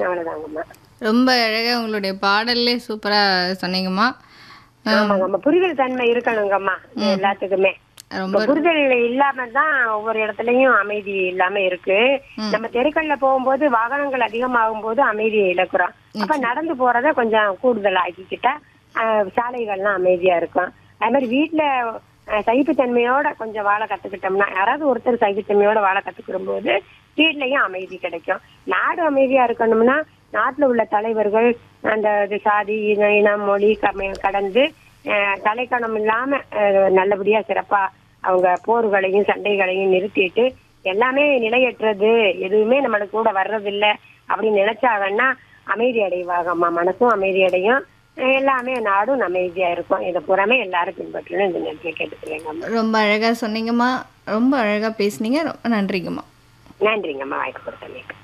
அவ்வளவுதாங்கம்மா ரொம்ப அழகா உங்களுடைய பாடல்லே சூப்பரா சொன்னீங்கம்மா ஆமாங்கம்மா புரிதல் தன்மை இருக்கணுங்கம்மா எல்லாத்துக்குமே ரொம்ப இப்ப புரிதல் இல்லாம தான் ஒவ்வொரு இடத்துலயும் அமைதி இல்லாம இருக்கு நம்ம தெருக்கள்ல போகும்போது வாகனங்கள் அதிகமாகும் போது அமைதியை இழக்கிறோம் அப்ப நடந்து போறத கொஞ்சம் கூடுதல் ஆக்கிக்கிட்டா ஆஹ், சாலைகள்லாம் அமைதியா இருக்கும் அது மாதிரி வீட்டுல ஆஹ், சகிப்புத்தன்மையோட கொஞ்சம் வாழ கத்துக்கிட்டோம்னா யாராவது ஒருத்தர் சகிப்புத்தன்மையோட வாழ கத்துக்கிடும் போது வீட்லயும் அமைதி கிடைக்கும் நாடு அமைதியா இருக்கணும்னா நாட்டுல உள்ள தலைவர்கள் அந்த இது சாதி இன- இனம் மொழி கம- கடந்து அஹ், தலைக்கணம் இல்லாம அஹ், நல்லபடியா சிறப்பா அவங்க போர்களையும் சண்டைகளையும் நிறுத்திட்டு எல்லாமே நிலையற்றது எதுவுமே நம்மளுக்கு கூட வர்றதில்ல அப்படின்னு நினைச்சாங்கன்னா அமைதி அடைவாகம்மா மனசும் அமைதி அடையும் அஹ், எல்லாமே நாடும் அமைதியா இருக்கும் இதை பூராமே எல்லாரும் பின்பற்றணும் இந்த நேரத்தில் கேட்டுக்கிறேங்கம்மா ரொம்ப அழகா சொன்னீங்கம்மா ரொம்ப அழகா பேசுனீங்க ரொம்ப நன்றிங்கம்மா நன்றிங்கம்மா வாய்ப்பு கொடுத்தமைக்கு